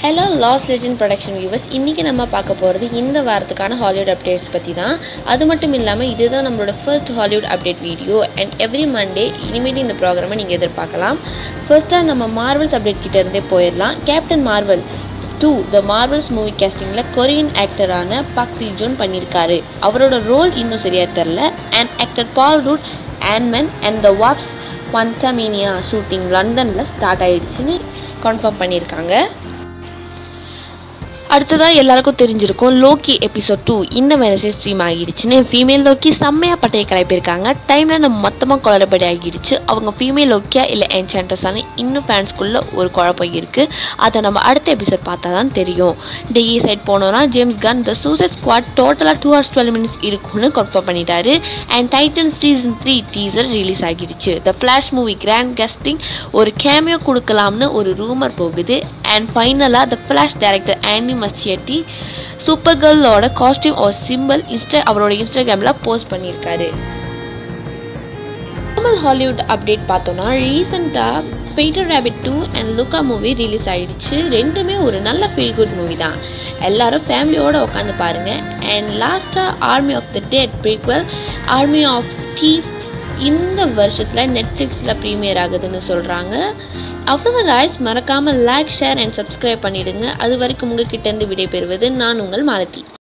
hello லாஸ் legend production viewers இன்றைக்கி நம்ம பார்க்க போகிறது இந்த வாரத்துக்கான ஹாலிவுட் அப்டேட்ஸ் பற்றி தான் அது மட்டும் இல்லாமல் இதுதான் நம்மளோட first Hollywood update video and every Monday இனிமேட்டு இந்த ப்ரோக்ராமை நீங்கள் எதிர்பார்க்கலாம் ஃபர்ஸ்ட்டாக நம்ம மார்வல்ஸ் அப்டேட் கிட்ட இருந்தே போயிடலாம் கேப்டன் மார்வல் டூ த மார்வல்ஸ் மூவி கேஸ்டிங்கில் கொரியன் ஆக்டரான பாக் சி ஜோன் பண்ணியிருக்காரு அவரோட ரோல் இன்னும் சரியாக தெரில and actor ball root ஆன்மன் and the வாப்ஸ் பந்தமீனியா shooting லண்டனில் ஸ்டார்ட் ஆயிடுச்சுன்னு கன்ஃபார்ம் பண்ணியிருக்காங்க அடுத்ததாக எல்லாருக்கும் தெரிஞ்சிருக்கும் லோக்கி எபிசோட் டூ இந்த வெனஸ்டே ஸ்ட்ரீம் ஆகிடுச்சுன்னு ஃபீமேல் லோக்கி செம்மையாக பட்டையை கிளப்பியிருக்காங்க டைமில் நம்ம மொத்தமாக குளறுபடி ஆகிடுச்சு அவங்க ஃபீமேல் லோக்கியா இல்லை என்சாண்டஸான இன்னும் ஃபேன்ஸ்குள்ளே ஒரு குழப்பம் இருக்குது அதை நம்ம அடுத்த எபிசோட் பார்த்தா தான் தெரியும் டெய்லி சைட் போனோம்னா James Gunn the Suicide Squad டோட்டலாக டூ ஹவர்ஸ் டுவெல் மினிட்ஸ் இருக்கும்னு கன்ஃபார்ம் பண்ணிட்டாரு and Titans season three teaser release ஆகிடுச்சு the Flash movie Grant Gustin ஒரு கேமியோ கொடுக்கலாம்னு ஒரு ரூமர் போகுது அண்ட் ஃபைனலாக the Flash director Andy Muschietti super கேர்ளோட காஸ்டியூம் ஒரு சிம்பிள் இன்ஸ்டா அவரோட இன்ஸ்டாகிராமில் போஸ்ட் பண்ணியிருக்காரு நார்மல் ஹாலிவுட் அப்டேட் பார்த்தோன்னா ரீசெண்டாக Peter Rabbit two and Luca movie release ஆயிடுச்சு ரெண்டுமே ஒரு நல்ல ஃபீல் குட் மூவி தான் எல்லாரும் ஃபேமிலியோடு உட்காந்து பாருங்க அண்ட் லாஸ்ட்டாக army of the dead prequel army of ஸ்டீவ் இந்த வருஷத்தில் நெட்ஃப்ளிக்ஸில் ப்ரீமியர் ஆகுதுன்னு சொல்கிறாங்க அவ்வளோதான் காய்ஸ் மறக்காமல் லைக் ஷேர் அண்ட் சப்ஸ்கிரைப் பண்ணிடுங்க அது வரைக்கும் உங்ககிட்ட இருந்து விடைபெறுவது நான் உங்கள் மாலதி